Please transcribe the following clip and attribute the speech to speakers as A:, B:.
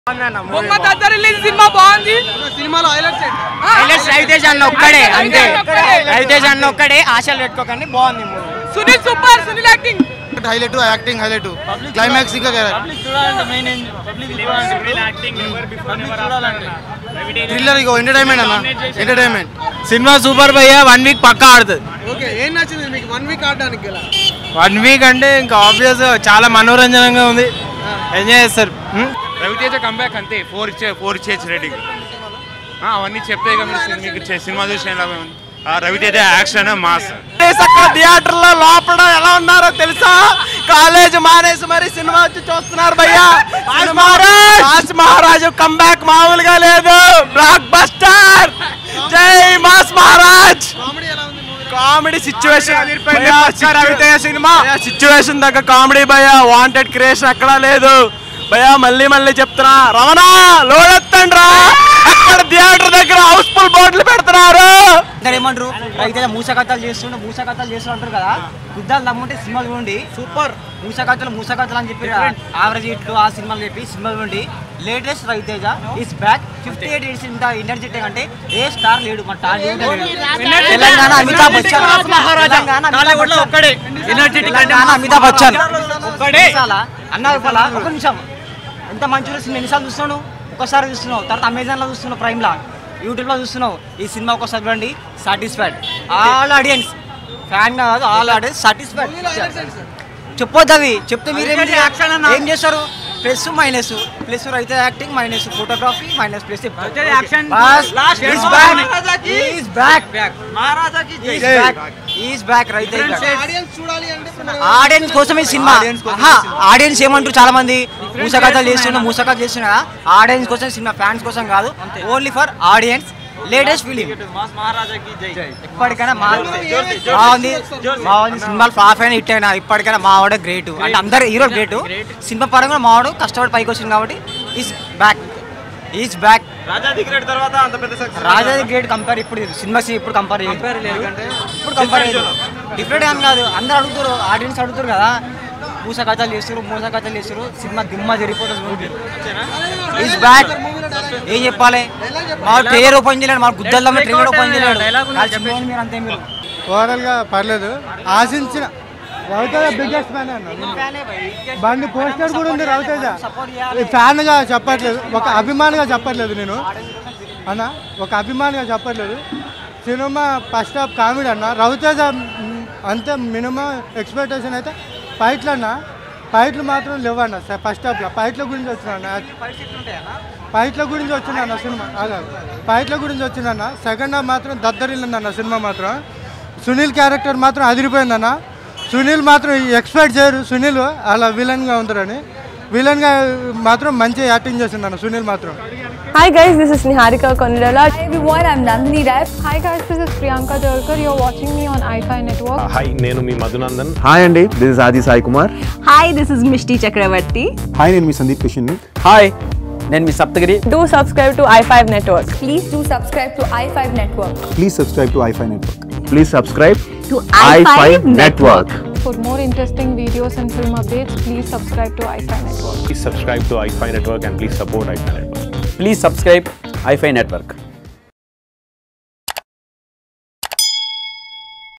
A: బొమ్మ దద్ద release cinema బాగుంది
B: సినిమాలో హైలైట్స్
C: హైలైట్స్ రవితేజ్ అన్న ఒక్కడే అంతే
A: ఒక్కడే.
C: రవితేజ్ అన్న ఒక్కడే ఆశలు పెట్టుకోకండి బాగుంది movie
A: Sunil super Sunil acting
B: highlight acting highlight climax ఇంకా థ్రిల్లర్ ఇగో ఎంటర్టైన్మెంట్ అన్న ఎంటర్టైన్మెంట్
D: సినిమా సూపర్ భయ్య వన్ వీక్ పక్కా ఆడుతుంది
B: ఓకే ఏం నచ్చింది మీకు వన్ వీక్ ఆడడానికి గల
D: వన్ వీక్ అంటే ఇంకా ఆబ్వియస్ చాలా మనోరంజనంగా ఉంది ఎంజాయ్ చేస్తారు హ్మ్?
E: రవితేజ కంబ్యాక్ అంతే ఫోర్ ఇచ్చే ఫోర్ ఇచ్చేసి రేటింగ్ ఆ, అవన్నీ చెప్తే ఇక మీరు సినిమా- మీకు చే- సినిమా చూసిన లాభం ఉంది. ఆ, రవితేజ యాక్షన్ మాస్
D: అక్కడ థియేటర్ లో లోపల ఎలా ఉన్నారో తెలుసా కాలేజ్ మానేసి మరి సినిమా వచ్చి చూస్తున్నారు భయ్యా మాస్ మహారాజు కంబ్యాక్ మామూలుగా లేదు బ్లాక్ బస్టర్ జై మాస్ మహారాజ్
B: కామెడీ ఎలా ఉంది మూవీ
D: కామెడీ సిచ్యువేషన్ రవితేజ సినిమా సిచ్యువేషన్ దగ్గర కామెడీ భయ వాంటెడ్ క్రియేషన్ ఎక్కడా లేదు భయ మళ్ళీ మళ్ళీ చెప్తున్నా రమణ లోడెత్తండి రా అక్కడ థియేటర్ దగ్గర హౌస్ఫుల్ బోర్డులు పెడుతున్నారు
C: అందరు ఏమంటారు రవితేజ మూసకథలు చేస్తుండే మూసకథలు చేస్తూ అంటారు కదా గుద్దాలు దమ్ముంటే సినిమాలు చూడండి సూపర్ మూసకథలు మూసకథలు అని చెప్పి యావరేజ్ హిట్లు ఆ సినిమాలు చెప్పి సినిమాలు చూడండి latest Ravi Teja is back fifty eight years ఇంత ఎనర్జెటిక్ అంటే ఏ స్టార్ లేడు మన టాలీవుడ్ తెలంగాణ అమితాబ్ బచ్చన్ తెలంగాణ అమితాబ్ బచ్చన్. తెలంగాణ అమితాబ్ బచ్చన్ నిమిషాలా? అన్న రూపాయల ఒక నిమిషం ఎంత మంచి సినిమా ఎన్నిసార్లు చూస్తున్నావు ఒకసారి చూస్తున్నావు తర్వాత అమెజాన్లో చూస్తున్నావు ప్రైమ్లో యూట్యూబ్లో చూస్తున్నావు ఈ సినిమా ఒకసారి చూడండి సాటిస్ఫైడ్ ఆల్ ఆడియన్స్ ఫ్యాన్ కాదు ఆల్ ఆడియన్స్ సాటిస్ఫైడ్ చెప్పొద్దు అవి చెప్తే మీరు ఏం ఏం చేస్తారు ప్లస్ మైనస్ ప్లస్ అయితే acting minus photography minus plus is back రైతే
B: ఆడియన్స్ చూడాలి అంటే
C: ఆడియన్స్ కోసం ఈ సినిమా ఆడియన్స్ ఏమంటారు చాలా మంది మూసకథలు చేస్తున్నా మూసకథలు చేస్తున్నా ఆడియన్స్ కోసం ఈ సినిమా ఫ్యాన్స్ కోసం కాదు only for audience latest film ఇప్పటికైనా మా బాగుంది బాగుంది సినిమాలు ఫ్లాప్ అయినా హిట్ అయినా ఇప్పటికైనా మావాడే గ్రేట్ అంటే అందరు హీరో గ్రేట్ సినిమా పరంగా మావాడు కష్టపడి పైకి వచ్చింది కాబట్టి ఈస్ బ్యాక్ ఈజ్ బ్యాక్ రాజాది గ్రేట్ కంపేర్ ఇప్పుడు సినిమా ఇప్పుడు కంపేర్ ఇప్పుడు కంపేర్ డిఫరెంట్ ఏం కాదు అందరు అడుగుతారు ఆడియన్స్ అడుగుతారు కదా మూస కథలు చేస్తారు మూస కథలు చేస్తారు సినిమా దిమ్మ జరిగిపోతుంది ఈజ్ బ్యాక్ ఏం చెప్పాలి మా ట్రైలర్ ఓపెన్ చేయలేడు మా గుద్దల్లో ట్రైలర్ ఓపెన్ చేయలేడు కలిసిపోయింది మీరు అంతే మీరు
F: ఓవరాల్ గా పర్లేదు ఆశించిన రవితేజ బిగ్గెస్ట్ ఫ్యాన్ అన్న బండి పోస్టర్ కూడా ఉంది రవితేజ ఫ్యాన్ గా చెప్పట్లేదు ఒక అభిమానిగా చెప్పట్లేదు నేను అన్న ఒక అభిమానిగా చెప్పట్లేదు సినిమా ఫస్ట్ హాఫ్ కామెడీ అన్న రవితేజ మ్, అంతే మినిమం ఎక్స్పెక్టేషన్ అయితే ఫైట్లు అన్న ఫైట్లు మాత్రం లేవన్న ఫస్ట్ హాఫ్లో ఫైట్ల గురించి వచ్చిన అన్న ఫైట్ల గురించి వచ్చిందన్న సినిమా అదే ఫైట్ల గురించి వచ్చిందన్న సెకండ్ హాఫ్ మాత్రం దద్దరిల్లిందన్న సినిమా మాత్రం సునీల్ క్యారెక్టర్ మాత్రం అదిరిపోయిందన్న సునీల్ మాత్రం ఎక్స్పెక్ట్ చేయరు సునీల్ అలా విలన్గా ఉంటారని విలన్గా మాత్రం మంచి యాక్టింగ్ చేసిందన్న సునీల్ మాత్రం
G: Hi guys, this is Niharika Kondala.
H: Hi everyone, I'm Nandini Rai.
G: Hi guys, this is Priyanka Jalkar. You're watching me on iFi Network.
I: Hi నేను మీ మధునందన్
J: హాయ్ అండి this is Adi Sai Kumar
H: Hi, this is Mishti Chakravarti.
J: Hi నేను మీ Sundeep Kishan
C: hi నేను మీ Saptagiri
G: Do subscribe to i5 Network.
H: Please do subscribe to i5 Network.
J: Please subscribe to iFi Network please subscribe
H: To
J: i5 network.
G: For more interesting videos and film updates, please subscribe to iFi Network.
I: Please subscribe to iFi Network and please support iFi Network
C: please subscribe iFi network